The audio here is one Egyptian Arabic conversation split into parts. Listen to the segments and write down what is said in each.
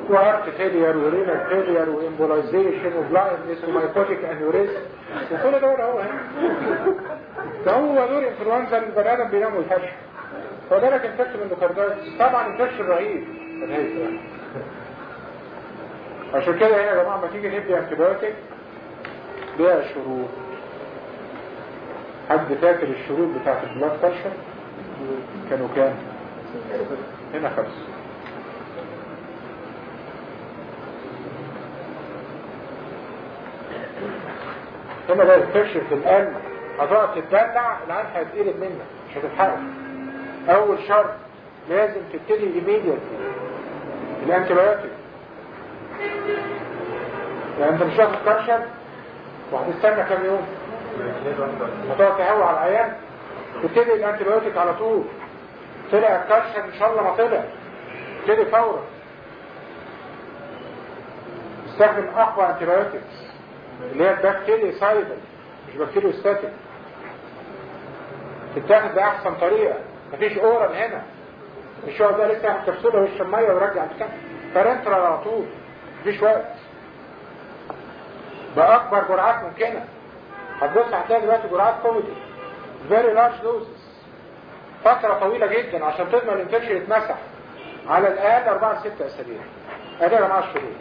وهارت فيلير ورينال فيلير وامبولايزيشن وبلايندنس ومايكوتيك انيوريزم وكل دول هو هنا ده هو دور انفلونزا البني ادم بينام ويفشل فذلك انفكشن الاندوكاردايتس طبعا انفكشن رهيب عشان كده هنا يا جماعه لما تيجي ندي انتيبيوتيك ليها شروط حد فاكر الشروط بتاعت البلاد بريشر كانوا كام هنا خمسه هنا بقى الفشل في القلب هتقعد تتدلع العين هيتقلب منك مش هتتحرك اول شرط لازم تبتدي immediately الانتيبيوتيك يعني انت مش هتاخد كرشن وهتستنى كام يوم هتقعد تهوى على العيان تبتدي الانتيبيوتيك على طول طلع الكرشن ان شاء الله ما طلع تبتدي فورا استخدم اقوى انتيبيوتكس اللي هي البكتيريا سايدل مش بكتيريا ستاتيك تتاخد باحسن طريقه مفيش اورال هنا مش هو ده لسه ياخد كبسوله ويشرب ميه ويرجع بتاع فرنترا على طول مفيش وقت باكبر جرعات ممكنه هتبص هتلاقي دلوقتي جرعات كوميدي فيري لارج دوزز فتره طويله جدا عشان تضمن الانفكشن يتمسح على الاقل 4 ل 6 اسابيع ادي يا جماعه الشروط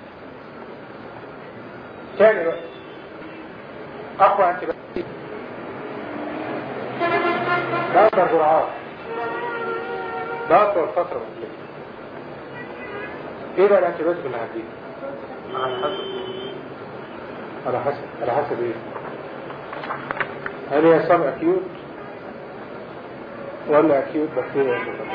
تاني بقى اقوى انتباهي ده اكبر جرعات ده اطول فتره ممكنه ايه بقى الانتيبيوتيك اللي هديه على حسب على حسب على حسب ايه هل هي سب اكيوت ولا اكيوت بكتيريا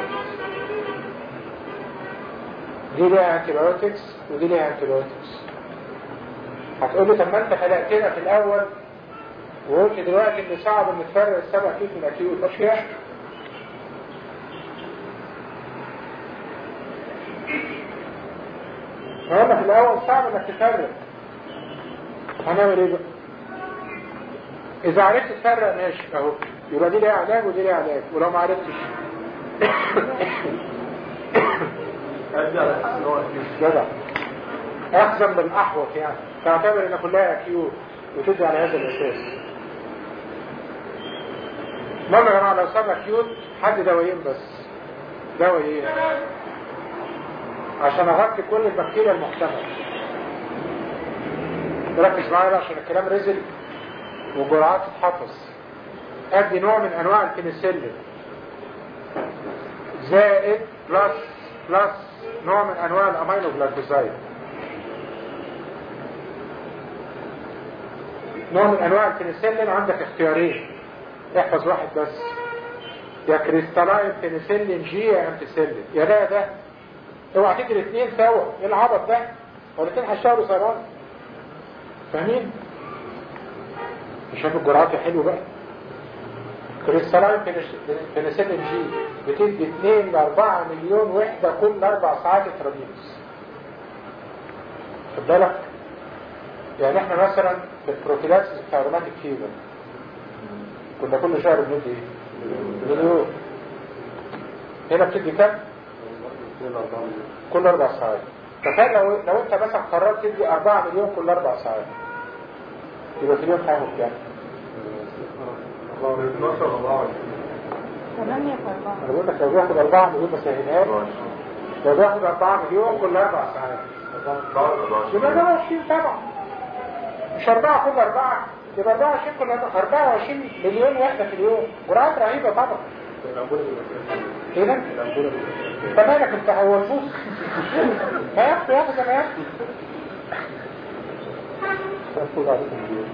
دي ليها انتيبيوتكس ودي ليها انتيبيوتكس هتقول لي طب ما انت خلقتنا في الاول وقلت دلوقتي ان صعب ان تفرق السب اكيوت من اكيوت مش كده قلنا في الاول صعب انك تفرق هنعمل ايه بقى اذا عرفت تفرق ماشي اهو يبقى دي ليها علاج ودي ليها علاج ولو ما عرفتش ادي على اساس ان هو اكيد جدع احسن من احوط يعني تعتبر ان كلها اكيوت وتدي على هذا الاساس المهم يا جماعه لو صار اكيوت حد دوايين بس دوايين عشان اغطي كل البكتيريا المحتمله ركز معايا بقى عشان الكلام رزل وجرعات تتحفظ ادي نوع من انواع البنسلين زائد بلس بلس نوع من انواع الامينو جلايكوزايد نوع من انواع البنسلين عندك اختيارين احفظ واحد بس يا كريستالاين بنسلين جي يا امتسلين يا ده يا ده اوعى تدي الاثنين سوا ايه العبط ده هو الاثنين هيشتغلوا سيران فاهمين شايف الجرعات الحلوه بقى كريستالاين بنسلين جي بتدي 2 ل 4 مليون وحده كل اربع ساعات انترافينوس خد بالك يعني احنا مثلا في البروفيلاكسيس بتاع روماتيك فيفر كنا كل شهر بندي ايه؟ مليون هنا بتدي كام؟ كل اربع ساعات تخيل لو لو انت مثلا قررت تدي 4 مليون كل اربع ساعات يبقى في اليوم هياخد كام؟ 12 24 ثمانية في أربعة انا بقول لك لو بياخد 4 مليون ما سهلهاش لو بياخد 4 مليون كل اربع ساعات يبقى ده 20 طبعا مش 4 كل 4 يبقى 24 كل 4 24 مليون وحده في اليوم جرعات رهيبه طبعا ايه ده؟ انت مالك انت هو الفوز ما ياخد ياخد زي ما ياخد المفروض عليكم اليوم.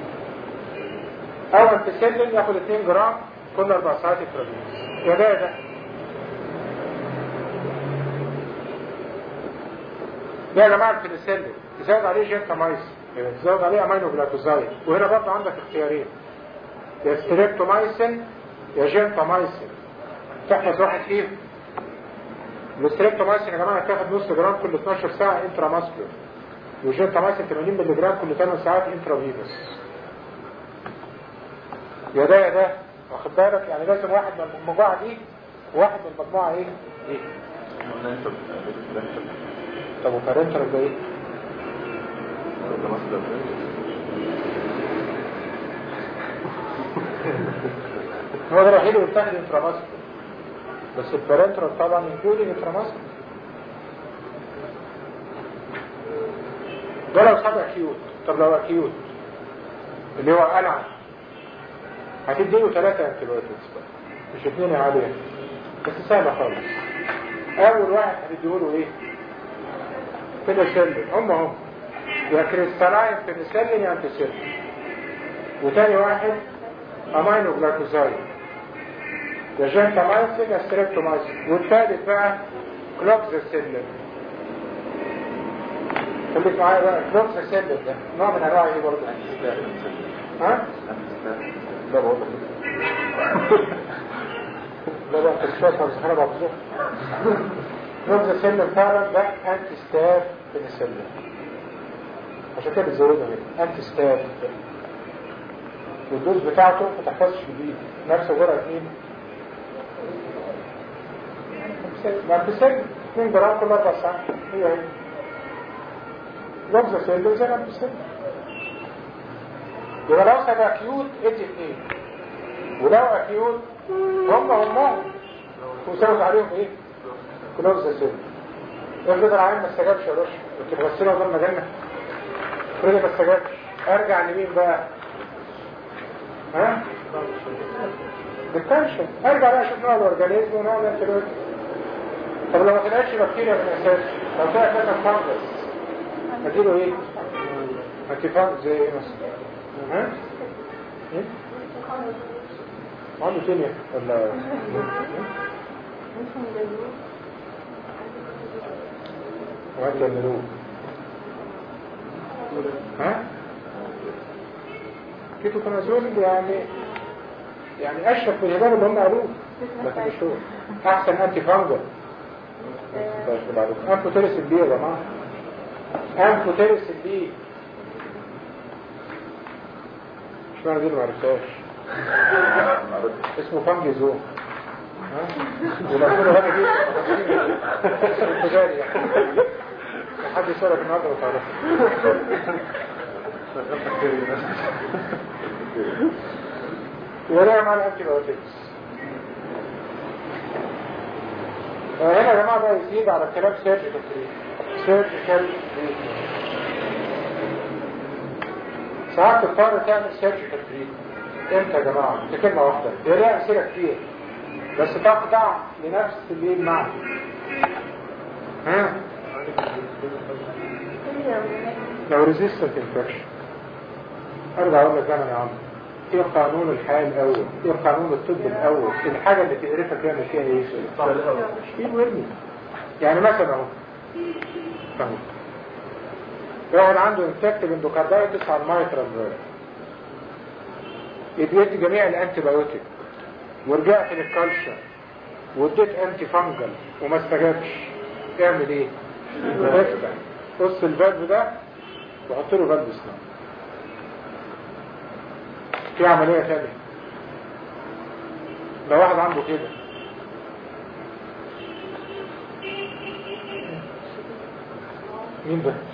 اول تسلم ياخد 2 جرام كل اربع ساعات يفرزوز يا ده يا ده ده يا جماعه البنسلين تزود عليه جنتامايسين تزود عليه امينو جلايكوزايد وهنا برضه عندك اختيارين يا ستريبتومايسين يا جنتامايسين تحفظ واحد فيهم الستريبتومايسين يا جماعه تاخد نص جرام كل 12 ساعه انترا ماسكولار والجنتامايسين 80 مللي جرام كل 8 ساعات انترا فينوس يا ده يا ده واخد بالك يعني لازم واحد من المجموعه دي وواحد من المجموعه ايه دي طب وبارنترال ده ايه؟ ده مثلا هو ده الوحيد اللي بيتاخد انتراماسك بس البارنترال طبعا انكلودنج انتراماسك ده لو خد اكيوت طب لو اكيوت اللي هو قلع هتديله ثلاثة انتيبيوتكس بقى مش اثنين يا علي بس سهلة خالص اول واحد هتديله ايه بنسلين هم هم يا كريستالاين بنسلين يا انتسلين وتاني واحد امينو جلايكوزايد يا جنتامايسين يا ستريبتومايسين والثالث بقى كلوكزاسيلين خليك معايا بقى كلوكزاسيلين ده نوع من انواع ايه برضه ها؟ لا بقول لك لا لا انت مش فاهم انا بقول كلوكزاسيلين فعلا ده انتي ستاف بنسلين عشان كده بتزودها هنا انتي ستاف والدوز بتاعته ما تحفظش جديد نفس جرعة مين؟ ما بتسجل 2 جرام كل اربع ساعات هي هي لفظة سيلة زي ما بتسجل يبقى لو سبب اكيوت ادي اثنين ولو اكيوت هم هم وساوت عليهم ايه؟ كلوز سيلة افرض العين ما استجابش يا باشا كنت بغسلها قبل ما جنة افرض ما استجابش ارجع لمين بقى؟ ها؟ بالتنشن ارجع بقى اشوف نوع الاورجانيزم ونوع الانتيبيوتيك طب لو ما طلعتش بكتيريا من الاساس لو طلعت مثلا فانجس اديله ايه؟ انتي فانجس زي ايه مثلا؟ ها؟ ايه؟ عنده تانية ولا وانت اللي ها؟ كيتو كونازول يعني يعني اشرف من الهباب اللي هم قالوه لكن مش هو احسن انتي فانجل انفوتيرس البي يا جماعه انفوتيرس البي مش معنى دي ما عرفتهاش اسمه فانجيزوم ها ولو كانوا هذا دي تجاري يعني حد يسألك النهارده وتعرفه ولا مع الانتي بايوتكس هنا يا جماعه بقى يزيد على الكلام سيرجيكال تريتمنت سيرجيكال تريتمنت ساعات تضطر تعمل سيرجيكال تريتمنت امتى يا جماعه؟ دي كلمه واحده هي ليها امثله كتير بس تخضع لنفس الايه المعنى ها لو ريزيستنت انفكشن ارجع اقول لك انا يا عم ايه قانون الحياة الاول ايه قانون الطب الاول الحاجة اللي تقرفك يعمل فيها ايه شيل وارمي يعني مثلا اهو فهو واحد عنده انفكتيف اندوكاردايتس على المايترال اديت جميع الانتي بايوتيك ورجعت للكالشر واديت انتي فانجل وما استجابش اعمل ايه؟ افتح قص الفالف ده وحط له فالف اسنان في عملية ثانية لو واحد عنده كده مين ده؟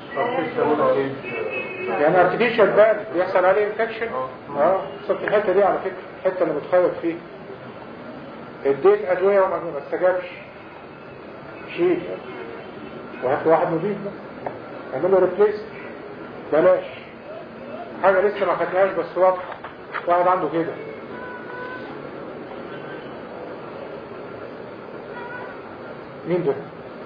يعني ارتفيشال بال بيحصل عليه انفكشن اه صرت الحته دي على فكره الحته اللي متخيط فيه اديت ادويه وما ما استجابش شيل وهات واحد نضيف بقى اعمل له ريبليس بلاش حاجه لسه ما خدناهاش بس واضحه واحد عنده كده مين ده؟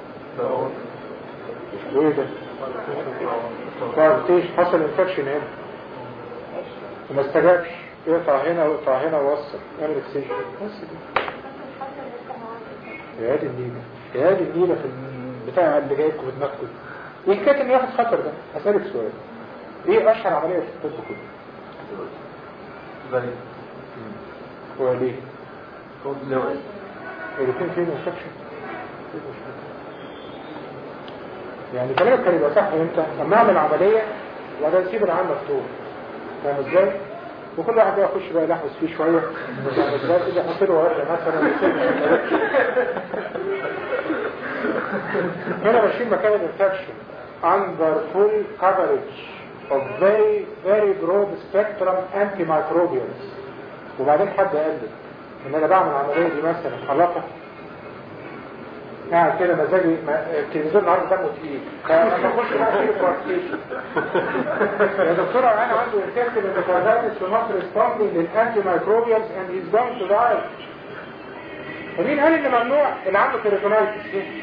وايه ده؟ فارتيش حصل انفكشن هنا وما استجابش يقطع هنا ويقطع هنا ووصل يعمل اكسيشن بس كده يا دي النيلة يا دي النيلة في البتاع اللي جايبكم في دماغكم ايه حكايه انه ياخد خطر ده؟ هسألك سؤال ايه اشهر عملية في الطب كله؟ زي هو ليه؟ كود لوي الاثنين فين انفكشن يعني كلامك كان يبقى صح امتى اما اعمل عمليه وبعدين اسيب العام مفتوح فاهم ازاي وكل واحد بقى يخش بقى يلحوس فيه شويه فاهم ازاي كده يحط له ورقه مثلا هنا ماشيين مكان الانفكشن under full coverage of very very broad spectrum antimicrobials وبعدين حد قال لي ان انا بعمل العمليه دي مثلا حلقه يعني كده مزاجي ما- التلفزيون النهارده دمه تقيل فلما اخش بقى في بروستيشن يا دكتور انا عنده انفكتيف اندوكاردايتس في مصر responding للانتي مايكروبيالز and he's going to die فمين قال ان ممنوع اللي عنده كيراتونايتس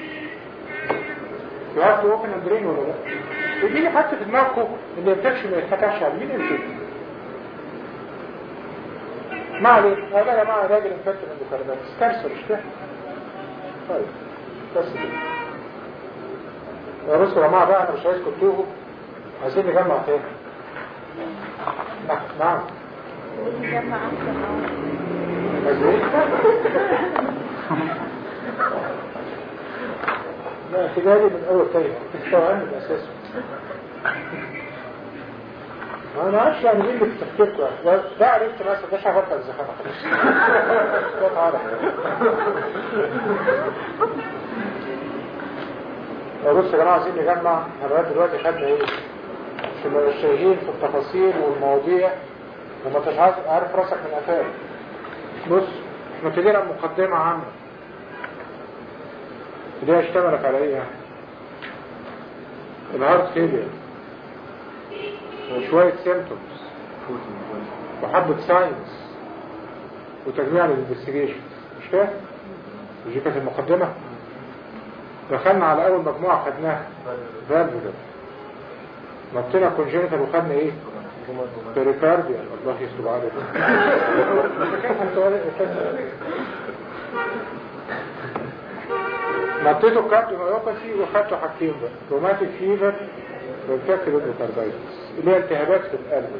You have to open and drain ولا لا؟ اديني حتى في دماغكم ان الانفكشن ما يتفتحش على مين انتوا؟ ما عليه هذا يا جماعه راجل انفكتيف اندوكاردايتس كارثه مش كده؟ طيب بس كده يا بصوا يا جماعه بقى انا مش عايزكم تتوهوا عايزين نجمع تاني نعم نعم نجمع أحسن أهو. عايز ايه؟ لا اعتقادي من اول تاني تستوعبني الاساس ما انا عارف يعني مين اللي في تفكيركم يعني ده عرفت مثلا ده شغال الزخانه خلاص ده تعالى يا بص يا جماعه عايزين نجمع احنا لغايه دلوقتي خدنا ايه؟ عشان ما نبقاش شايلين في التفاصيل والمواضيع وما انتش عارف عارف راسك من قفاك بص احنا ابتدينا مقدمة عامة اللي هي اشتملت على ايه يعني الهارت فيلير وشوية سيمتومز وحبة ساينس وتجميع الانفستيجيشن مش كده؟ مش دي كانت المقدمة دخلنا على أول مجموعة خدناها فالفولر نطينا كونجينيتال وخدنا ايه؟ بيريكارديا الله يستر عليك نطيته كارديوميوباثي وخدته حاجتين بقى روماتيك فيفر والفاكتور اندوكاردايتس اللي هي التهابات في القلب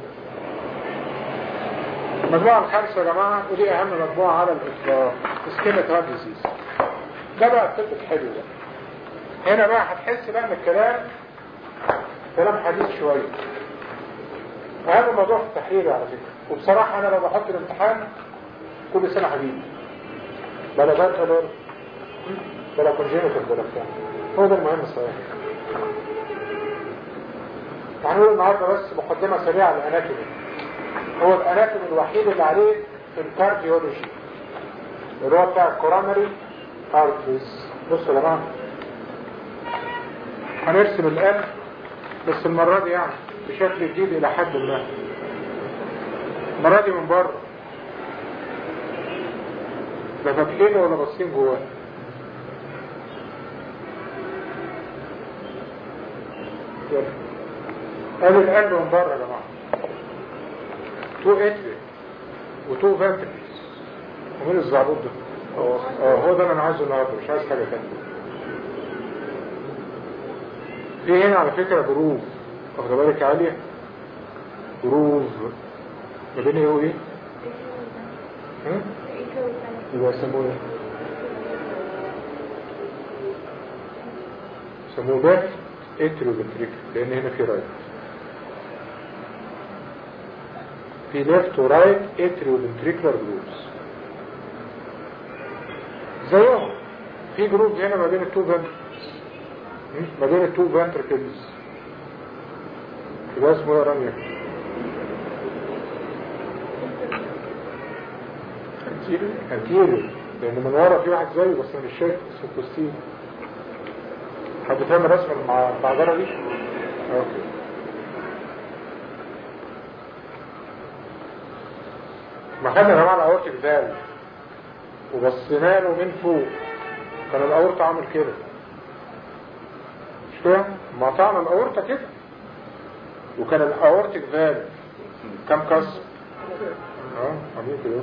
المجموعة الخامسة يا جماعة ودي أهم مجموعة على الإطلاق اسكيمة هارت ديزيز ده بقى الطب الحلو ده هنا بقى هتحس بقى ان الكلام كلام حديث شوية أهم موضوع في التحرير على فكرة وبصراحة أنا لو بحط الامتحان كل سنة هجيب بلا بات ولا بلا كونجينيتال بلا بتاع هو ده المهم الصحيح هنقول النهارده بس مقدمة سريعة للأناتومي هو الأناتومي الوحيد اللي عليه في الكارديولوجي اللي هو بتاع الكورونري ارتريز بصوا يا جماعة هنرسم القلب بس المرة دي يعني بشكل جديد إلى حد ما المرة دي من بره ده فاتحينه ولا باصين جواه يلا ادي القلب من بره يا جماعه تو اتري وتو فانتريز ومين الزعبوط ده؟ اه هو ده اللي انا عايزه النهارده مش عايز حاجه ثانيه في هنا على فكره جروف واخد بالك يا عاليه جروف ما بين ايه وايه؟ ها؟ يبقى يسموه ايه؟ يسموه باك اتريو فنتريكل لان هنا في رايت في ليفت ورايت اتريو فنتريكولار جروفز زيهم في جروب هنا ما بين التو فنتركلز ما بين التو فنتركلز يبقى اسمه ايه يا رانيا؟ انتيريور لان من ورا في واحد زيه بس انا مش شايف اسمه كوستين حد فاهم الرسمه مع المعذره دي؟ اوكي ما خدنا يا جماعه الاورتيك فالف وبصينا له من فوق كان الاورطه عامل كده مش كده؟ ما طعنا الاورطه كده وكان الاورتيك فالف كم كسر؟ اه عاملين كده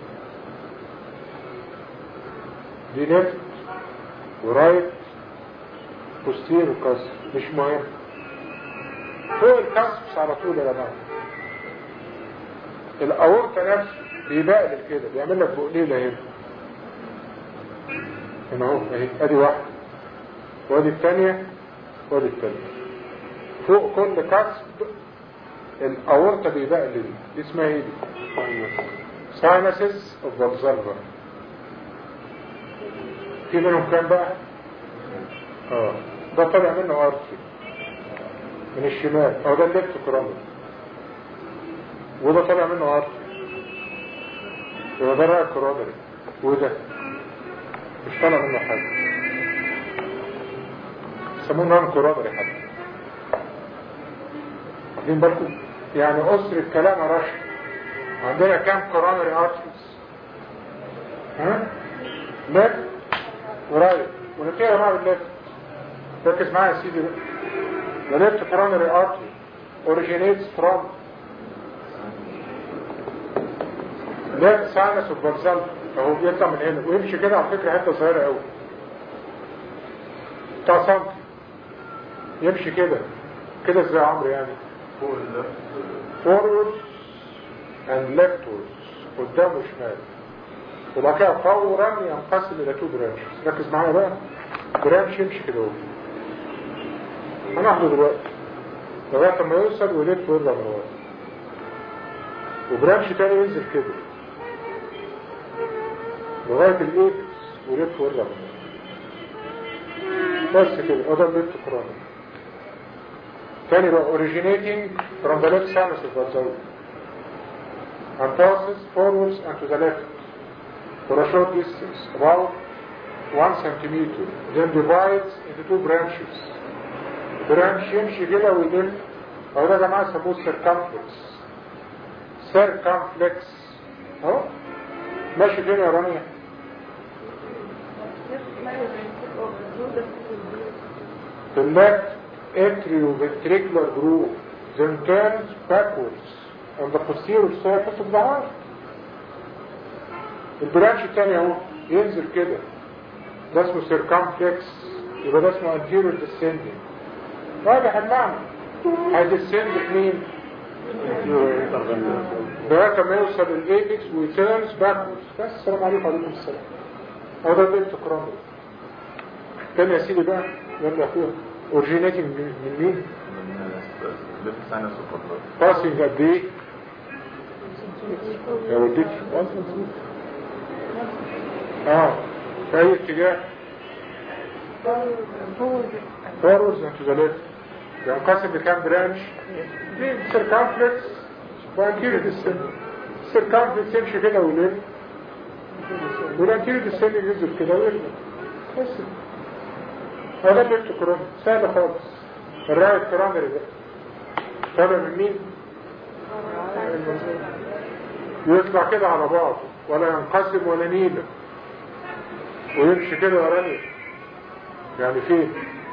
دي ليفت ورايت بوستير وكسر مش مهم فوق الكسر على طول يا جماعه الاورطه نفسه بيبقلل كده بيعمل لك بقليله هنا هنا اهو اهي ادي واحده وادي الثانيه وادي الثالثه فوق كل كسب الاورطه بيبقلل دي اسمها ايه دي؟ ساينسز اوف ذا في منهم كام بقى اه ده طلع منه ارتري من الشمال اه ده الليفت كورونري وده طلع منه ارتري يبقى ده رايح كورونري وده مش طلع منه حاجة يسموه نون كورونري حتى واخدين بالكم يعني أسر الكلام رشد عندنا كام كورونري ارتريز ها ليفت ورايت ونبتدي يا جماعه بالليفت ركز معايا يا سيدي بقى the left coronary artery originates from left sinus of Valsalva اهو بيطلع من هنا ويمشي كده على فكره حته صغيره قوي بتاع سنتي يمشي كده كده ازاي يا عمرو يعني فوق اللفت forwards and leftwards قدام وشمال وبعد كده فورا ينقسم الى تو برانشز ركز معايا بقى برانش يمشي كده اهو هناخده دلوقتي لغايه ما يوصل ويلف ويرجع من ورا وبرانش تاني ينزل كده لغايه الايبكس ويلف ويرجع من ورا بس كده هو ده الليفت كروني تاني بقى originating from the left sinus of the soul and passes forwards and to the left for a short distance, about one centimeter, then divides into two branches. برانش يمشي كده ويلف أو ده يا جماعة يسموه circumflex circumflex أهو ماشي فين يا رانيا؟ The left atrioventricular groove then turns backwards on the posterior surface of the heart. البرانش التاني اهو ينزل كده ده اسمه circumflex يبقى ده اسمه anterior descending واضح المعنى هيدسند مين؟ لغايه ما يوصل الايبكس ويتيرنز باكورز بس السلام عليكم وعليكم السلام هو ده البيت كرامي تاني يا سيدي بقى يلا يا اخويا اوريجينيتنج من من مين؟ من لفت ساينس وفضلات باسنج قد ايه؟ يا وديك اه في اي اتجاه فورورز انت ذا ليفت ينقسم لكام برانش سيركمفلكس وانتيريو ديسندنج سيركمفلكس يمشي كده ويلف والانتيريو ديسندنج ينزل كده ويرجع بس هذا الليفت كرون سهل خالص الرايت كرونري ده طالع من مين؟ يطلع كده على بعضه ولا ينقسم ولا نيله ويمشي كده وراني يعني فين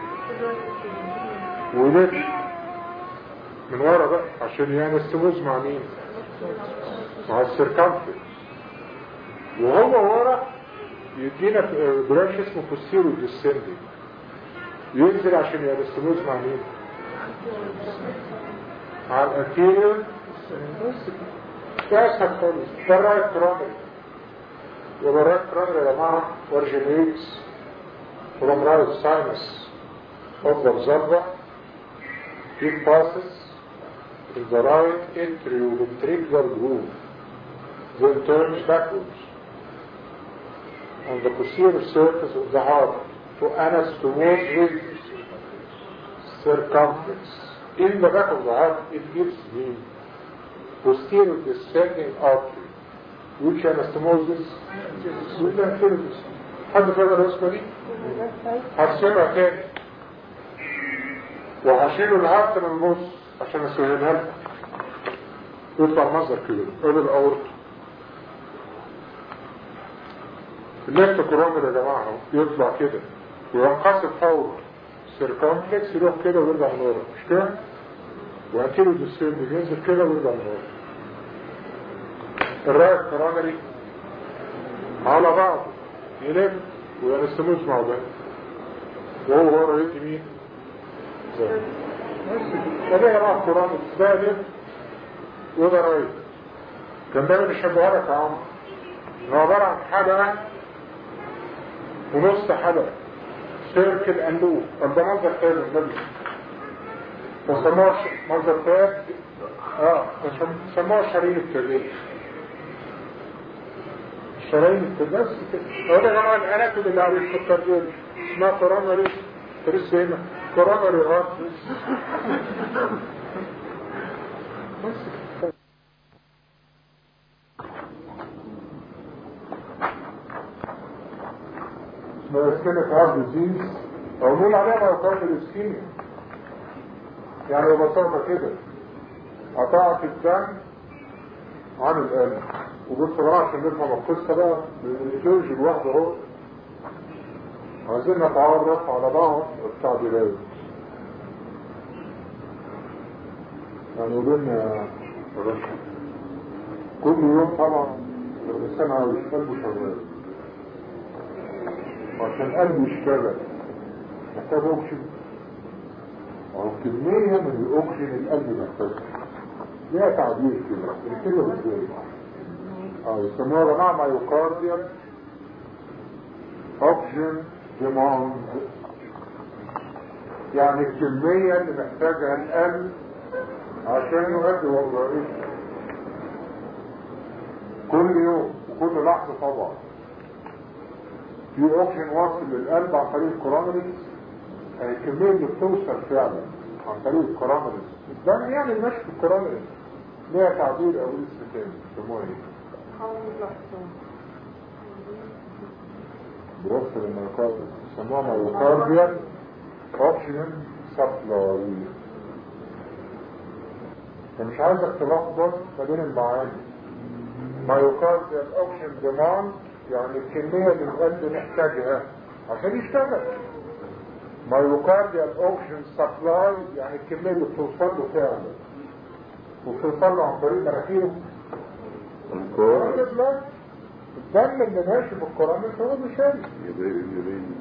ويلف من ورا بقى عشان يعني السموز مع مين مع السيركمفلكس وهو ورا يدينا برانش اسمه فوسيرو ديسندنج ينزل عشان يبقى السموز مع مين مع الانتيريور بس كده اسهل خالص ده الرايت كرامري يبقى الرايت كرامري يا جماعه ورجينيتس from right sinus of the observer it passes in the right atrioventricular groove then turns backwards on the posterior surface of the heart to anastomose with circumference. In the back of the heart, it gives the posterior descending artery, which anastomoses with the anterior descending. حد فاهم الرسمة دي؟ هرسمها تاني وهشيله الهارت من النص عشان اسهلها لك يطلع منظر كده قول الاورط الليفت كورونر يا جماعه اهو يطلع كده وينقسم فورا سيركمفلكس يروح كده ويرجع من ورا مش كده؟ وانتيرو ديسيرد ينزل كده ويرجع من ورا الرايت كورونري على بعضه يلف وينستموس مع بعض وهو ورا يدي مين؟ زي ده يا جماعه القران ده لف وده رايت كان دايما يشبهها لك يا عمرو هو عباره عن حلقه ونص حلقه سيركل اندو طب ده منظر تاني النبي وسموه منظر تاني اه سموه شرايين التاريخ شرايين التاريخ بس كده هو ده يا جماعه الاناتومي اللي عليه السكر دول اسمها كوروناري ترس هنا كورونا هارت اسمها اسكيميك هارت ديزيز او نقول عليها مايوكارد الاسكيميا يعني ببساطة كده قطعت الدم عن القلب وبص بقى عشان نفهم القصة بقى لأن الجورج الواحد اهو عايزين نتعرف على بعض التعبيرات يعني قولنا يا رشا كل يوم طبعا لو الإنسان عاوز قلبه شغال عشان قلبه يشتغل محتاج أكسجين أو كمية من الأكسجين القلب محتاجها ليها تعبير كده كده ازاي اه يسموها يا جماعه مايوكارديال اوكسجين ديماند يعني الكمية اللي محتاجها القلب عشان يؤدي وظائفه كل يوم وكل لحظة طبعا في اوكسجين واصل للقلب عن طريق الكورونريز يعني الكمية اللي بتوصل فعلا عن طريق الكورونريز الدم يعني المشي في الكورونريز ليها تعبير او اسم تاني يسموها ايه؟ بيوصل الميوكارديا يسموها مايوكارديال اوكسجين سبلاي فمش عايزك تلخبط ما بين المعاني مايوكارديال اوكسجين ديماند يعني الكمية اللي القلب محتاجها عشان يشتغل مايوكارديال اوكسجين سبلاي يعني الكمية اللي بتوصل له فعلا وبتوصل له عن طريق مناخيره انكار الدم اللي ماشي في القرآن هو اللي شايف يدين يدين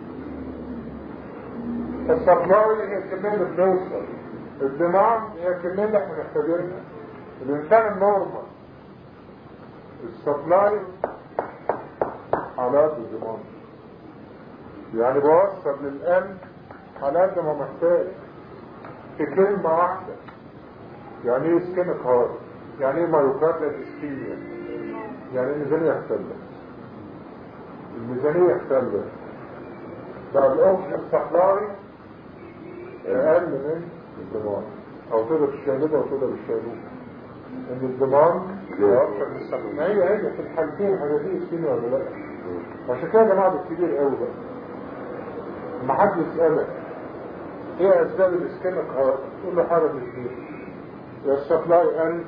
السبلاي هي الكمية اللي بتوصل الدماغ هي الكمية اللي احنا محتاجينها الإنسان النورمال السبلاي حالات الدماغ يعني بوصل للقلب حالات ما محتاج في كلمة واحدة يعني ايه سكينك هارت يعني ايه مايوكارديال اسكيميا يعني الميزانية اختلت الميزانية اختلت بقى الاوكسجين سبلاي اقل من الدماغ او تقدر تشاهدها او تقدر تشاهدوها ان الدماغ اكثر من السبلاي ما هي هي في الحالتين حاجة دي اسكيميا ولا لا عشان كده يا جماعة ده كبير قوي بقى لما حد يسألك ايه اسباب الاسكيميك هارت تقول له حاجة من الاثنين يا السبلاي قل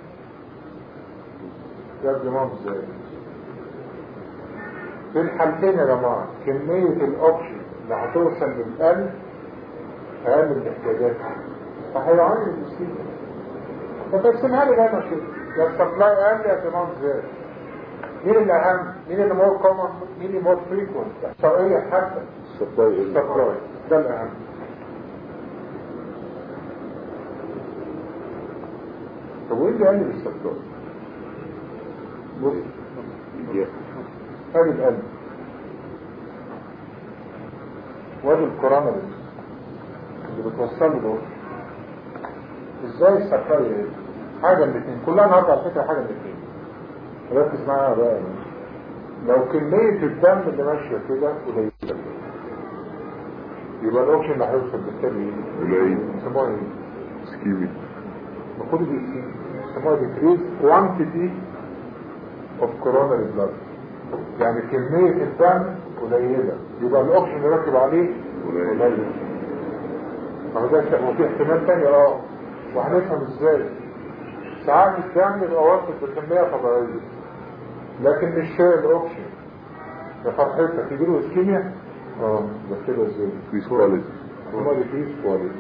يا الدماغ ازاي في الحالتين يا جماعة كمية الاوكسجين اللي هتوصل للقلب اقل من احتياجاتها فهيعاني من الاسكيميا فتقسمها لي دايما كده يا السبلاي قل يا الدماغ ازاي مين اللي اهم مين اللي مور كومن مين اللي مور فريكونت احصائيه حتى السبلاي السبلاي ده الاهم طب وايه اللي قلب السبلاي بص ادي القلب وادي الكورونري اللي بتوصله دول ازاي السبلاي ايه حاجه من الاثنين كلها النهارده على فكره حاجه من الاثنين ركز معايا بقى لو كمية الدم اللي ماشية كده قليلة يبقى الاوكسجين اللي هيوصل بالتالي قليل. يسموها ايه؟ سكيمي المفروض دي يسموها decrease quantity of coronary blood يعني كمية الدم قليلة يبقى الاوكسجين اللي راكب عليه قليل. قليل ما هو ده شيء- هو في احتمال تاني اه وهنفهم ازاي ساعات الدم يبقى واصل بكمية طبيعية لكن مش شايل الاوكسجين يا فرحتك يجيله اسكيميا اه ده كده ازاي كويس كواليتي هما ديكريس كواليتي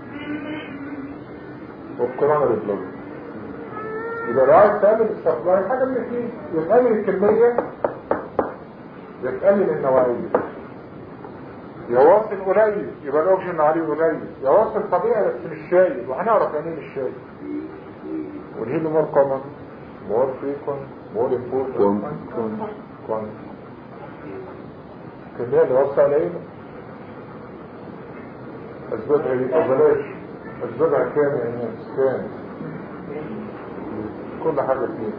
والكوروناري بلاد يبقى لو عايز تقلل السبلاي حاجه من الاثنين يا تقلل الكميه يا تقلل النوعيه يا واصل قليل يبقى الاوكسجين عليه قليل يا واصل طبيعي بس مش شايل وهنعرف يعني ايه مش شايل والهيلو مور كومن مور فريكونت مور امبورتنت كون كون الكمية اللي وصل قليلة أسبابها ايه؟ أو بلاش أسبابها كام يا ناس؟ كام؟ كل حاجة فيها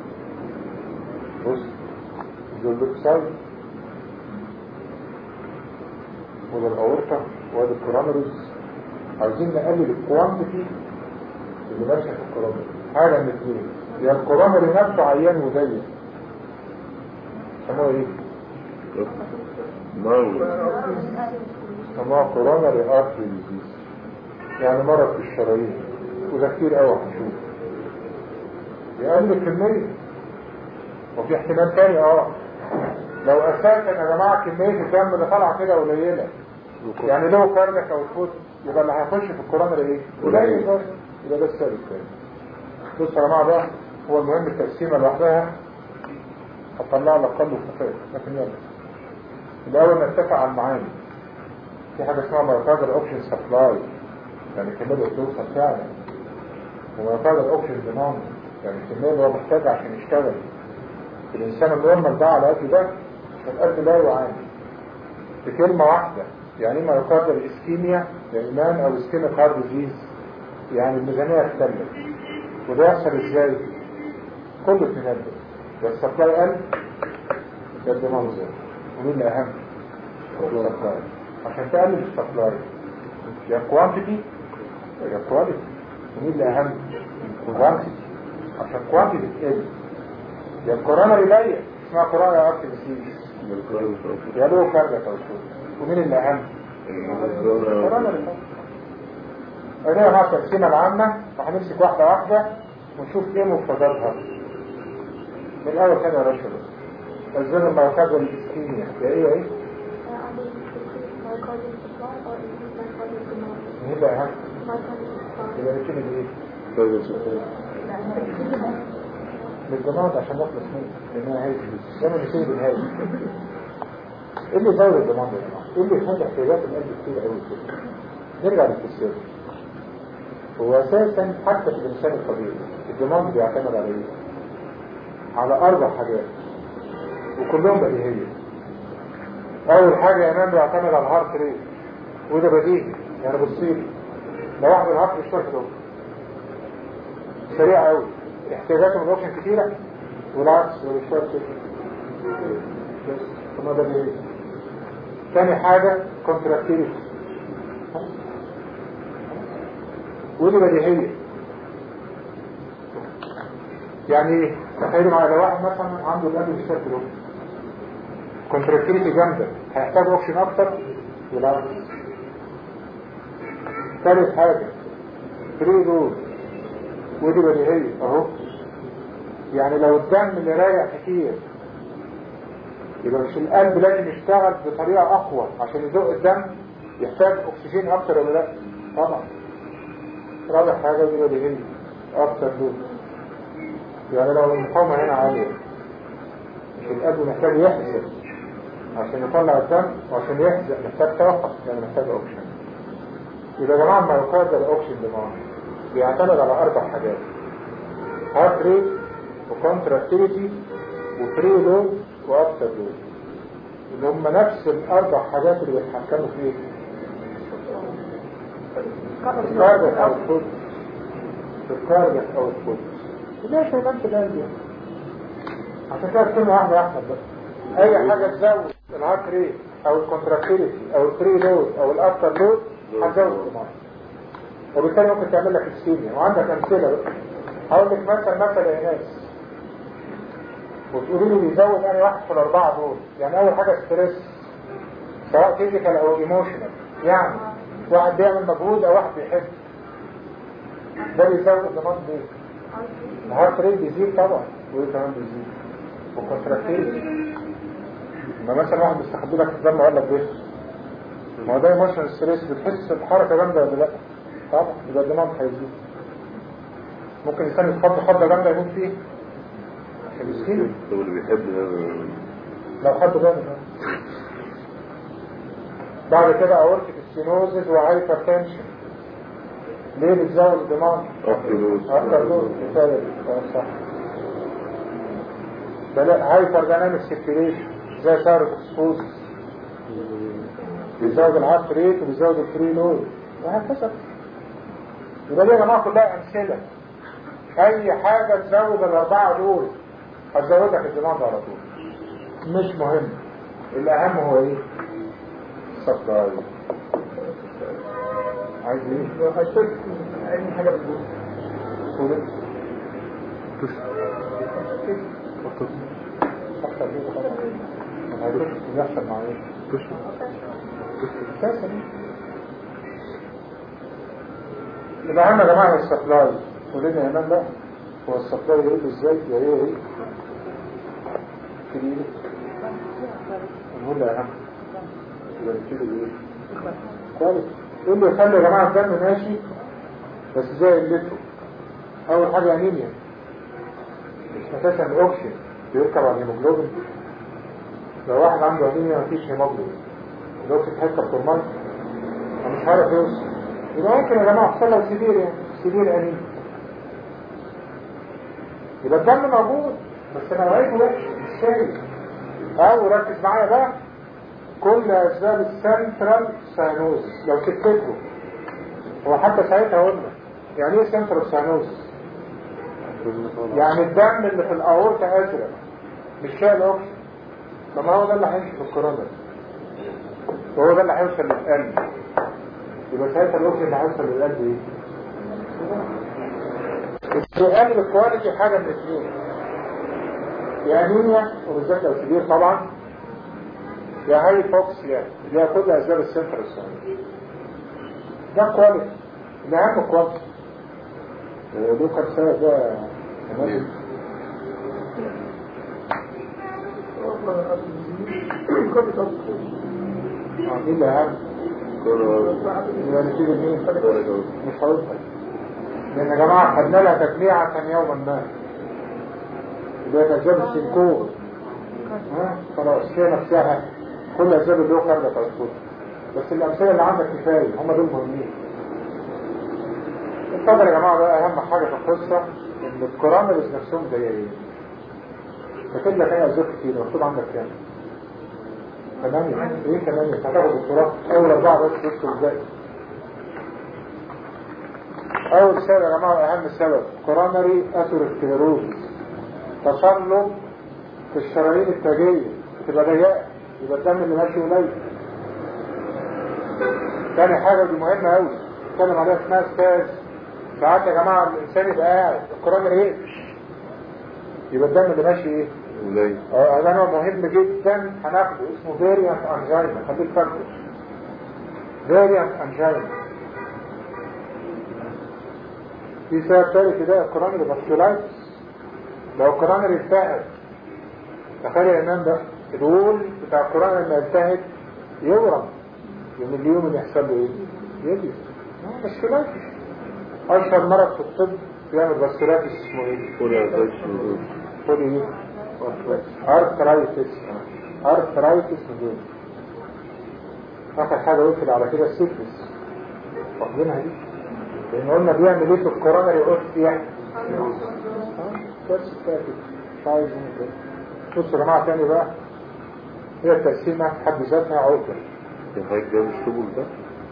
بص ده الليفت سايد ولا الأورطة وادي الكورونريز عايزين نقلل الكوانتيتي اللي ماشيه في الكورونري حاجه من اثنين يا الكورونري نفسه عيان وضيق سموه ايه؟ سموها كورونري ارتري ديزيز يعني مرض في الشرايين وده كتير قوي هنشوف يقلل الكميه وفي احتمال تاني اه لو اساسا يا جماعه كميه الدم اللي طالعه كده قليله يعني لو كاردك او الفوت يبقى اللي هيخش في الكورونري ايه؟ قليل بس يبقى ده السبب الثاني بص يا جماعه بقى هو المهم التقسيمه لوحدها هتطلع لك قلب وخفاف لكن يلا الاول نتفق على المعاني في حاجه اسمها مرتبه اوبشن سبلاي يعني الكميه اللي بتوصل فعلا ومرتبه اوبشن ديماند يعني الكميه اللي هو محتاجها عشان يشتغل الانسان النورمال ده على قد ده القلب لا يعاني بكلمه واحده يعني ما يقدر اسكيميا لإيمان أو اسكيميا هارد ديزيز يعني الميزانية اختلت وده يحصل ازاي؟ كله تنبه بس سبلاي قل ده الدماغ زي ومين الأهم؟ السبلاي عشان تقلل السبلاي يا كوانتيتي يا كواليتي ومين الأهم؟ كوانتيتي عشان كوانتيتي تقل يا الكورونا قليل اسمها كورونا ارتي ديزيز يا له كارجة توصول ومين اللي أهم؟ الكورونا اللي أدي مع التقسيمة العامة وهنمسك واحدة واحدة ونشوف ايه مفرداتها من الأول كده يا رشد الزر المركز الإسكيميا يا ايه ايه؟ مين اللي أهم؟ يبقى نبتدي بإيه؟ بالضمانات عشان نخلص منه لأنها هاي لما نبتدي بالهاي ايه اللي يزود الضمان يا جماعة؟ ايه اللي يخلي احتياجات القلب كتير قوي كده؟ نرجع للفسيولوجي هو اساسا حتى في الانسان الطبيعي الضمان بيعتمد على ايه؟ على اربع حاجات وكلهم بديهيه اول حاجه يا مان بيعتمد على الهارت ريت وده بديهي يعني بصيلي لو واحد الهارت اشترك له سريع قوي احتياجاته من الاوكسجين كتيره والعكس لو اشترك بس ثم ده بديهي تاني حاجه كونتراكتيليتي ودي بديهية يعني ايه تخيلوا معايا لو واحد مثلا عنده القلب بيشتغل له كونتراكتيليتي جامدة هيحتاج اوكسجين اكتر ولا ثالث حاجة فري دول ودي بديهية اهو يعني لو الدم اللي رايح كتير يبقى مش القلب لازم يشتغل بطريقة اقوى عشان يزق الدم يحتاج اكسجين اكتر ولا لا طبعا رابع حاجة دي بديهية أكتر دول يعني لو المقاومة هنا عالية مش القلب محتاج يحزق عشان يطلع الدم وعشان يحزق محتاج طاقة يعني محتاج أوكشن يبقى يا جماعة ما يقدر الأوكشن دماغ بيعتمد على أربع حاجات هارت ريت وكونتراكتيفيتي وفري لود وأكتر لود اللي هم نفس الأربع حاجات اللي بيتحكموا فيه الكاربك او الفوت الكاربك او الفوت ليش ما كانش القلب عشان كده كلمة واحدة يا احمد بقى اي حاجة تزود الهارت ريت او الكونتراكتيليتي او الفري لود او الافتر لود هتزود الدماغ وبالتالي ممكن تعمل لك اسكيميا وعندك امثلة بقى هقول لك مثلا مثلا يا ناس وتقولوا لي بيزود انا واحد في الاربعة دول يعني اول حاجة ستريس سواء فيزيكال او ايموشنال يعني واحد بيعمل مجهود او واحد بيحب ده بيزود الضمان ليه الهارت ريت بيزيد طبعا وايه كمان بيزيد والكونتراكتيليتي ما مثلا واحد بيستخبي لك الدم وقال لك بيه ما هو ده ايموشنال ستريس بتحس بحركه جامده ولا لا طبعا يبقى الضمان هيزيد ممكن الانسان يتخض خضه جامده يموت فيه عشان يسكينه طب اللي بيحب ده لو خد جامد بعد كده اورتيك ستينوزز وهايبر تنشن ليه بتزود الدماغ اكتر دول كفايه صح بلا هايبر دايناميك سيركيليشن زي سعر الفوسفوس بيزود الهارت ريت وبيزود الفري لود وهكذا يبقى دي يا جماعه كلها امثله اي حاجه تزود الاربعه دول هتزودك الدماغ على طول مش مهم الاهم هو ايه سبلاي عايز ايه؟ لو هشترك اي حاجه بتقول قول انت تش فكر اكتر منه طبعا انا عايز يحصل مع ايه؟ تش اساسا يبقى عندنا يا جماعه السبلاي ولنا ايمان بقى هو السبلاي ايه ازاي يا ايه ايه كده نقول اهم يبقى نبتدي بايه كويس ايه اللي يخلي يا جماعه الدم ماشي بس زي اللتر اول حاجه انيميا مش اساسا الاوكسجين بيركب على الهيموجلوبين لو واحد عنده انيميا مفيش هيموجلوبين الاوكسجين هيركب في الميه مش عارف يوصل يبقى ممكن يا جماعه يحصل له سيفير يعني سيفير انيميا يبقى الدم موجود بس نوعيته وحشه مش شايف او ركز معايا بقى كل اسباب السنترال ساينوز لو تفتكروا هو حتى ساعتها قلنا يعني ايه سنترال ساينوز يعني الدم اللي في الاورطه ازرق مش شايل اوكسجين طب ما هو ده اللي هيمشي في الكورونا وهو ده اللي هيوصل للقلب يبقى ساعتها الاوكسجين اللي هيوصل للقلب ايه؟ السؤال الكواليتي حاجه من اثنين يا انيميا وبالذات لو كبير طبعا يا هاي فوكسيا اللي هي كل اسباب السنتر السنة ده كواليتي ده اهم كواليتي له كام سنة ده تمام اه دي اللي اهم يبقى نتيجة مين؟ مش هقول حاجة. لان يا جماعة خدنا لها تجميعة يوما ما اللي هي اسباب السنكور ها خلاص هي نفسها كل اسباب اللي هو خارجه تذكر بس الامثله اللي عندك كفايه هم دول مهمين اتفضل يا جماعه بقى اهم حاجه في القصه ان الكورانرز نفسهم دايرين كاتب لك ايه اسباب كتير مكتوب عندك كام؟ ثمانية ايه ثمانية هتاخد دكتوراه اول اربعة بس بصوا ازاي اول سبب يا جماعه اهم سبب كورونري اثيروسكليروزس تصلب في الشرايين التاجية تبقى ضيقة يبقى الدم اللي ماشي قليل تاني حاجة دي مهمة أوي نتكلم عليها اسمها ستاز ساعات يا جماعة الإنسان يبقى قاعد القرآن إيه؟ يبقى الدم اللي ماشي إيه؟ قليل اه هذا نوع مهم جدا هناخده اسمه فيريانت انجينا خليك فاكره فيريانت انجينا في سبب تالت ده الكورونري باسكولايتس لو الكورونري التهب تخيل يا امام ده الوول بتاع الكورونري لما يلتهب يورم يوم اليوم اللي يحصل له ايه؟ يجي باسكولايتس اشهر مرض في الطب بيعمل باسكولايتس اسمه ايه؟ قولي ايه؟ ارثرايتس ارثرايتس نجوم اخر حاجة قلت على كده السيفلس واخدينها دي لان قلنا بيعمل ايه في الكورونري اوستيا بس كده عايز بصوا يا جماعة تاني بقى هي التقسيمة في حد ذاتها عقدة يا حضرتك ده مش طبول ده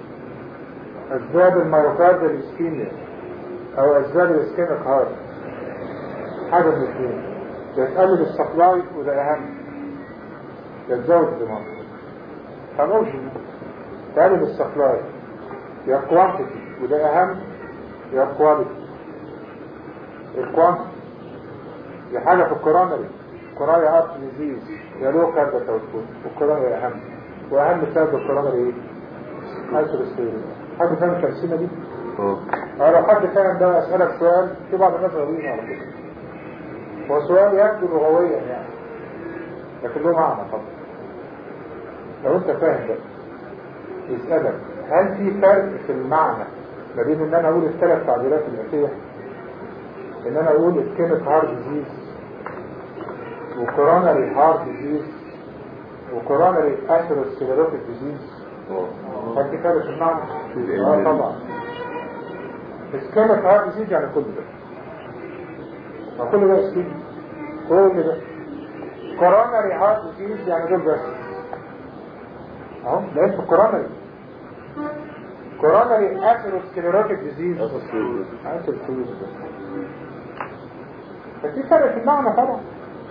اسباب الميوكارد الاسكيميا او اسباب الاسكيميك هارت حاجة من الاثنين يا تقلل السبلاي وده اهم يا تزود الدماغ خلاص تقلل السبلاي يا كوانتيتي وده اهم يا كواليتي الكوانتيتي دي حاجة في الكورونري كورايا ارت ديزيز يا لو كارد توتكون والكورونري اهم واهم سبب الكورونري ايه؟ هايبرستيريا حد فاهم التقسيمة دي؟ اه اه لو حد فاهم ده اسألك سؤال في بعض الناس غاويين على فكرة هو سؤال يبدو لغويا يعني لكن له معنى طبعا لو انت فاهم ده يسألك هل في فرق في المعنى ما بين ان انا اقول الثلاث تعبيرات الاتية ان انا اقول اسكيميك هارد ديزيز وكوروناري هارد ديزيز وكوروناري اثيروسكليروتيك ديزيز اه هل في فرق في المعنى؟ في اه ال- طبعا اسكيميك هارد ديزيز يعني كل ده ما كل ده اسكيميك كل ده كوروناري هارد ديزيز يعني دول بس اهو لقيت في الكوروناري كوروناري اثيروسكليروتيك ديزيز أصل عايز الفلوس ده ففي فرق في المعنى طبعا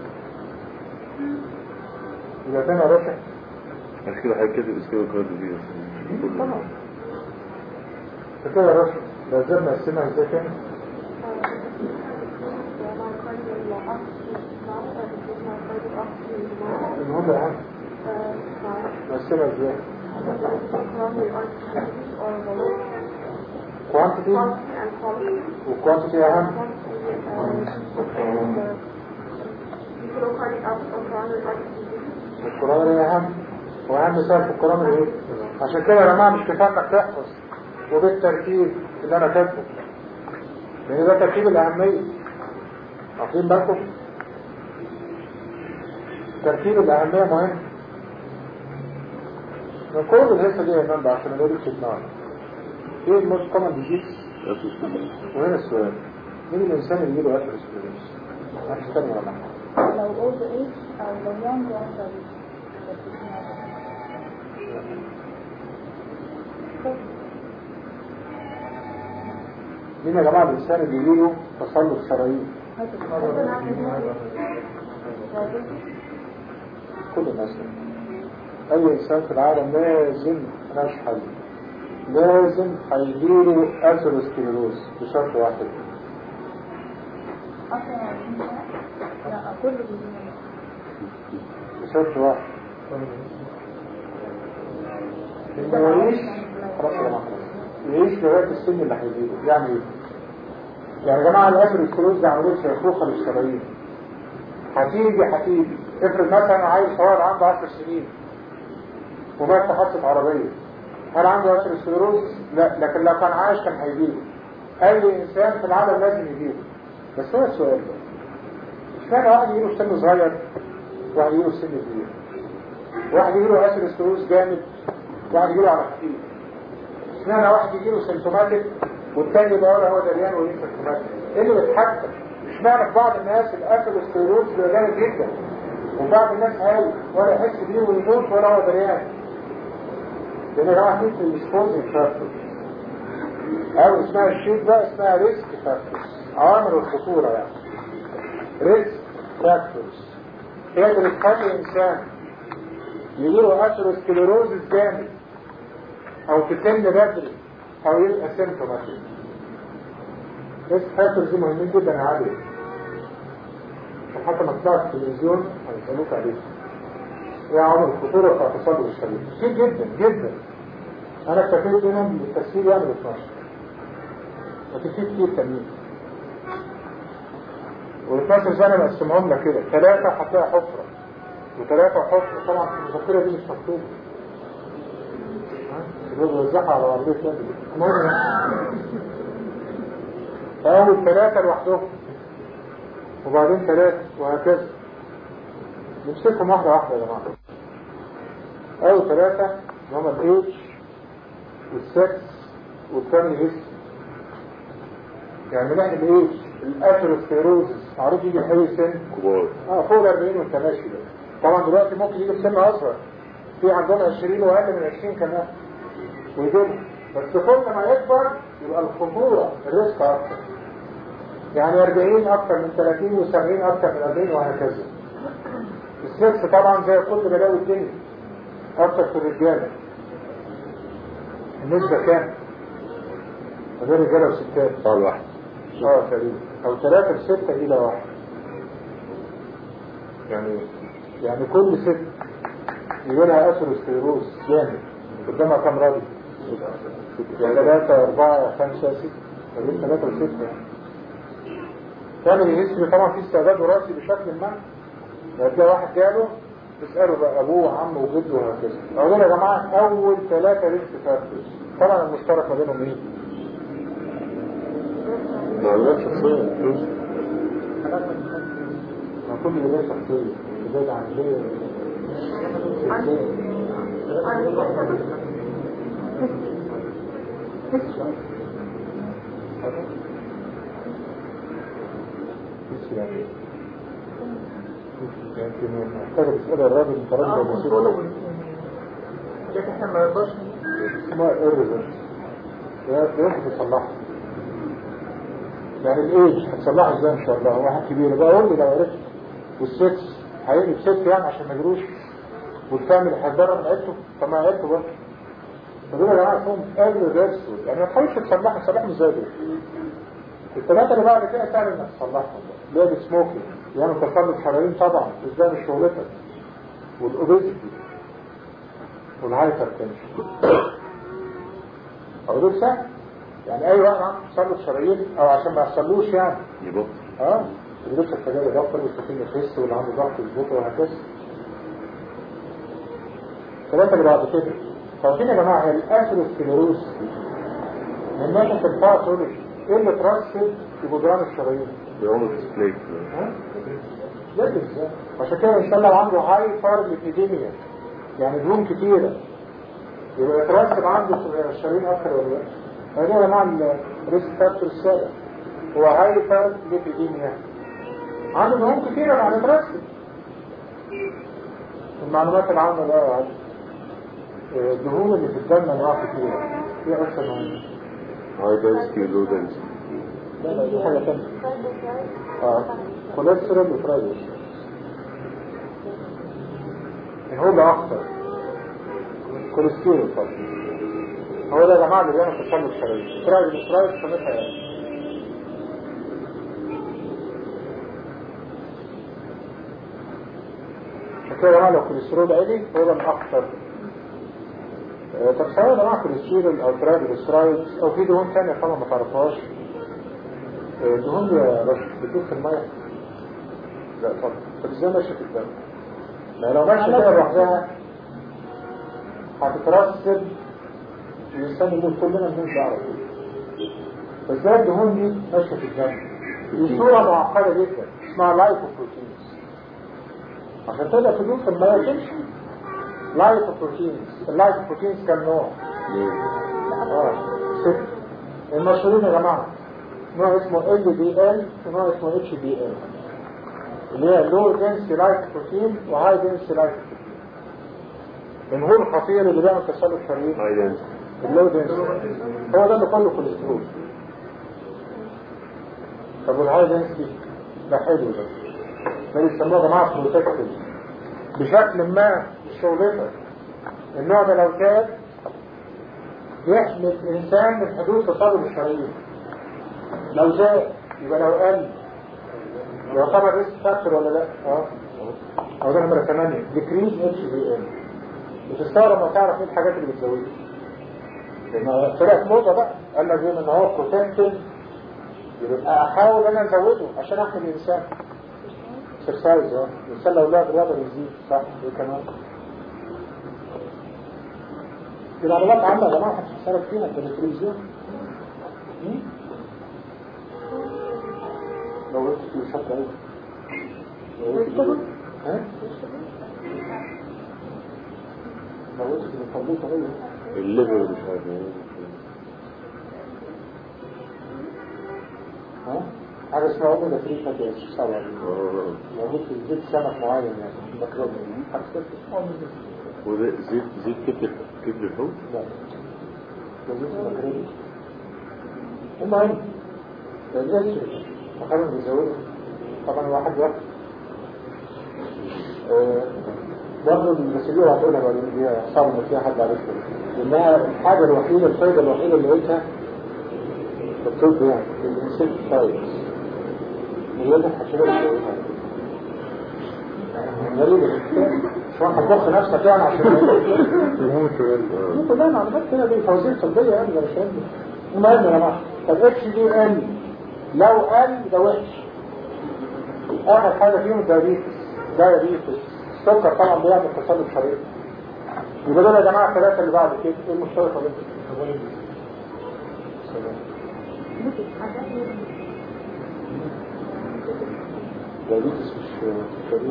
يبقى تاني يا باشا عشان كده حضرتك كاتب اسكيميك هارد دي طبعا عشان كده يا رشد لازم نقسمها ازاي تاني المهم يا عم نقسمها ازاي كوانتيتي وكوانتيتي اهم الكورونري اهم واهم سبب في الكورونري ايه عشان كده يا جماعه مش كفايه انك تحفظ وبالترتيب اللي انا كاتبه لان ده ترتيب الاهميه واخدين بالكم ترتيب الاهميه مهم من كل الهيصه دي يا امام بقى عشان اقول لك دماغك ايه الموست كومن ديزيز وهنا السؤال مين الانسان اللي يجيله اثر سكليروس مش تاني ولا حاجه لو old age أو لو young one مين يا جماعه الانسان اللي يجيله تصلب شرايين كل الناس اي انسان في العالم لازم ملهاش حل لازم هيجيله اثيروسكليروز بشرط واحد أصلا لا كل الجنين بشرط واحد انه يعيش خلاص يا جماعه خلاص. يعيش لغايه السن اللي هيجيله يعني ايه؟ يعني يا جماعه الاثيروسكليروز ده عمليه شيخوخه للشرايين هتيجي هتيجي افرض مثلا عايز صغير عنده 10 سنين ومات في حادثه عربيه هل عنده اثيروسكليروز؟ لا لكن لو كان عايش كان هيجيله اي انسان في العالم لازم يجيله بس هو السؤال ده اشمعنى واحد يجيله في سن صغير واحد يجيله في سن كبير واحد يجيله اثيروسكليروز جامد واحد يجيله على خفيف اشمعنى واحد يجيله سيمتوماتيك والتاني يبقى ولا هو دريان ولا سيمتوماتيك ايه اللي بيتحكم اشمعنى في بعض الناس الاثيروسكليروز بيبقى جامد جدا وبعض الناس هاي ولا يحس بيه ويموت ولا هو دريان لان يا جماعه في الاسبوزنج فاكتور او اسمها الشيت بقى اسمها ريسك فاكتورز عوامل الخطوره يعني ريسك فاكتورز هي اللي بتخلي الانسان يجيله اثيروسكليروز جامد او في سن بدري او يبقى سيمتوماتيك ريسك فاكتورز دي مهمين جدا يا علي حتى ما تطلعش في التلفزيون هيسالوك عليه ايه عوامل الخطوره بتاع تصلب الشريط كتير جدا جدا انا اكتفيت منهم بالتفسير يعني ب 12 لكن في كتير تانيين وال 12 سنه مقسمهم لك كده ثلاثه هتلاقي حفره وثلاثه حفره طبعا في المذكره دي مش مكتوبه بيوزعها على عربيه تانية المهم اول ثلاثه لوحدهم وبعدين ثلاثه وهكذا نمسكهم واحده واحده يا جماعه اول ثلاثه اللي هم الايدج والسكس والثاني اسم يعني من ناحيه الايدج الاثيروسكليروزس معروف يجي في اي سن كبار اه فوق ال 40 وانت ماشي ده طبعا دلوقتي ممكن يجي في سن اصغر في عندهم 20 واقل من 20 كمان ويجيبوا بس كل ما يكبر يبقى الخطوره الريسك اكتر يعني 40 اكتر من 30 و70 اكتر من 40 وهكذا السكس طبعا زي كل بلاوي الدنيا اكتر في الرجاله النسبه كام؟ ما بين رجاله وستات طال واحد اه تقريبا او ثلاثة لستة الى واحد يعني يعني كل ست يجي لها اثيروسكليروز جامد قدامها كام راجل؟ يعني ثلاثة أربعة خمسة ستة ما بين ثلاثة وستة تعمل الهيستوري طبعا في استعداد وراثي بشكل ما هتلاقي واحد جاله تسأله بقى أبوه وعمه وجده وهكذا أقول يا جماعة أول ثلاثة ريسك فاكتورز طبعا المشترك ما بينهم إيه؟ معلومات شخصية فلوس ما كل اللي ليه شخصية زاد عن ليه يمكن محتاج تسأل الراجل انت راجل ولا ست لكن احنا ما نقدرش اسمها الريزلت يمكن تصلحها يعني الايج هتصلحها ازاي ان شاء الله واحد كبير بقى قول لي لو عرفت والسكس هيقلب ست يعني عشان ما يجروش والفاميلي هيتضرر من عيلته طب ما عيلته برضه فدول يا جماعه اسمهم irreversible يعني ما تحاولش تصلحهم تصلحهم ازاي دول الثلاثه اللي بعد كده سهل انك تصلحهم اللي هي السموكينج يعني تسلط شرايين طبعا ازاي مش شغلتك والاوبيزيتي والهايبر تنشن او دول سهل يعني اي واحد عنده تسلط شرايين او عشان ما يحصلوش يعني يبطل اه اللي لسه السجاير يبطل والسكين يخس واللي عنده ضغط يظبطه وهكذا ثلاثة اللي بعد كده فاكرين يا جماعة هي الأثيروسكليروز من ناحية الباثولوجي ايه اللي ترسب في جدران الشرايين؟ بيعملوا ديسبلاي ها؟ لازم ازاي؟ عشان كده الانسان لو عنده هاي فارم ابيديميا يعني دهون كتيرة يبقى يترسب عنده الشرايين اكتر ولا لا؟ فده يا جماعة الريسك فاكتور السابع هو هاي فارم ابيديميا عنده دهون كتيرة يعني يترسب المعلومات العامة بقى يا عم. آه، الدهون اللي في الدم انواع كتيرة ايه اكثر من هاي دنسيتي ولو دنسيتي لا لا دي حاجة تانية اه كوليسترول وفرايدوس هو اللي اخطر كوليسترول طبعا هو ده يا جماعة اللي بيعمل تسلل شرايين فرايد الفرايد سميتها يعني عشان كده يا جماعة لو كوليسترول عالي هو ده الاخطر آه، طب سواء يا جماعة كوليسترول او ترايجليسرايد او في دهون تانية طبعا ما تعرفهاش آه، دهون يا رشد بتدوب في المية لا طبعا طب ازاي ماشية في الدم ما لو ماشية كده لوحدها هتترسب الإنسان يموت كلنا بنموت على طول فازاي الدهون دي ماشية في الدم دي صورة معقدة جدا اسمها لايكوبروتينز عشان تقدر تدوب في المية تمشي لايكوبروتينز اللايكوبروتينز كام نوع؟ اه ست المشهورين يا جماعة نوع اسمه ال دي ال ونوع اسمه اتش دي ال اللي هي لو دنسي لايكوبروتين وهاي دنسي لايكوبروتين الهول الخطير اللي بيعمل تسلط شرايين هاي دنسيتي اللو دنسي هو ده اللي كله كوليسترول طب والهاي دنسي ده حلو ده ده بيسموه يا جماعه بروتكتيف بشكل ما مش شغلتك النوع ده لو كان يحمي الانسان من حدوث تصلب الشرايين لو زاد يبقى لو قل يعتبر ريسك فاكتور ولا لا؟ اه او ده نمرة 8 ديكريز اتش بي ام بتستغرب ما تعرف ايه الحاجات اللي بتزودها لما طلعت موضة بقى قال لك بما ان هو بروتكتيف يبقى احاول انا ازوده عشان احمي الانسان اكسرسايز اه الانسان لو لعب رياضه بيزيد صح ايه كمان دي معلومات عامه يا جماعه محدش بيسالك فيها انت بالتلفزيون مم؟ لو قلت في شكل ايه لو قلت في ها لو قلت في الفضيحه ايه الليفر مش عارف ايه ها حاجه اسمها اوميجا 3 فاتي اسيد طبعا آه. موجود في زيت سمك معين يعني ميكروب حاجه اسمها اوميجا 3 وده زيت زيت كبد كبد الحوت لا لازم مكروني المهم الجسر مكانه بيزوده طبعا الواحد وقت برضه المسؤولية هتقولها بعد دي صعب ان فيها حد عارفها لانها الحاجة الوحيدة الفايدة الوحيدة اللي قلتها في الطب يعني الانسان ساينس ولادك هتشغل غريبة مش واحد مخ نفسك يعني عشان المهم سؤال دي كلها معلومات كده دي فوازير طبية يعني ده مش علم المهم يا جماعة طب اتش دي ان لو قل ده وحش اخر حاجة فيهم دايابيتس دايابيتس السكر طبعا بيعمل تصلب شرايين يبقى دول يا جماعة الثلاثة اللي بعد كده ايه المشترك بينهم؟ دايابيتس مش مش شرير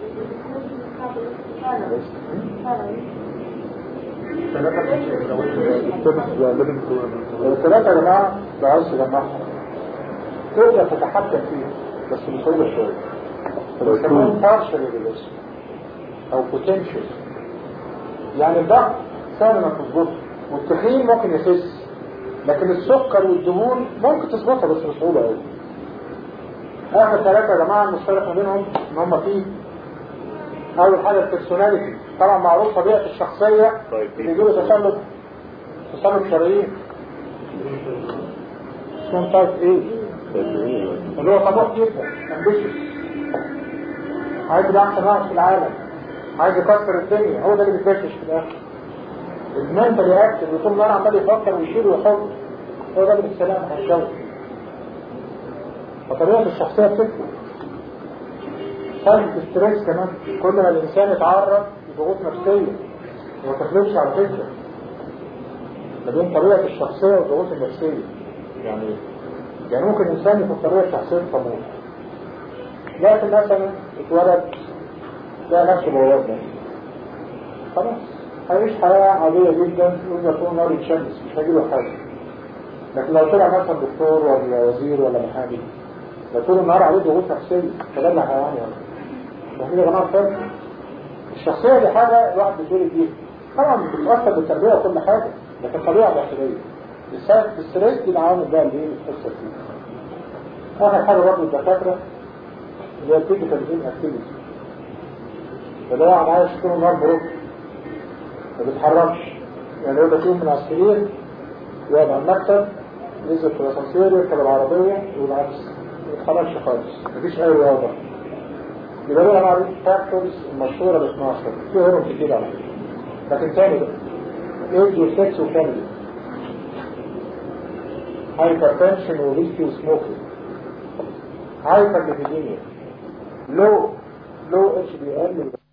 الثلاثة يا جماعة ده عايز جماعة تقدر تتحكم فيه بس بصعوبة شوية فبيسموه partial regulation أو potential يعني الضغط سهل انك تظبطه والتخين ممكن يخس لكن السكر والدهون ممكن تظبطها بس بصعوبة قوي آخر ثلاثة يا جماعة المشترك ما بينهم إن هم فيه أول حاجة البيرسوناليتي طبعا معروف طبيعة الشخصية طيب. اللي يجيله تسلط تصلب شرايين اسمهم تايب ايه اللي هو طموح جدا ambitious عايز يبقى احسن واحد في العالم عايز يكسر الدنيا هو ده اللي بيتفتش في الاخر المنتال اكتف وطول النهار عمال يفكر ويشيل ويحط هو ده اللي بالسلام هيتجوز فطبيعة الشخصية بتفرق سالفة الستريس كمان كل ما الإنسان يتعرض لضغوط نفسية وما تخلفش على فكرة ما بين طبيعة الشخصية والضغوط النفسية يعني يعني ممكن إنسان يكون طبيعة شخصية طموح لكن مثلا اتولد لقى نفسه بواب نفسه خلاص هيعيش حياة عادية جدا وإذا يكون نار الشمس مش هيجيله حاجة لكن لو طلع مثلا دكتور ولا وزير ولا محامي لو طول النهار عليه ضغوط نفسية فده اللي هيعاني يعني يا جماعة فرق الشخصية دي حاجة الواحد بيتولد بيها طبعا بتتأثر بالتربية وكل حاجة لكن طبيعة داخلية السبب الستريس دي العوامل بقى اللي ايه بتحصل فيها آخر حاجة برضه الدكاترة اللي هي التيكتال جين اكتيفيتي فده واحد عايش طول النهار بروح ما بيتحركش يعني يبقى فيهم من على السرير يقعد على المكتب ينزل في الاسانسير يركب العربية والعكس ما بيتحركش خالص مفيش أي رياضة يبقى دول أنا عارف فاكتورز المشهورة ب 12 في هرم كتير على فكرة لكن تاني بقى ايج وسكس وفاميلي هايبرتنشن وويسكي وسموكينج هايبر ليبيديميا لو لو اتش بي ال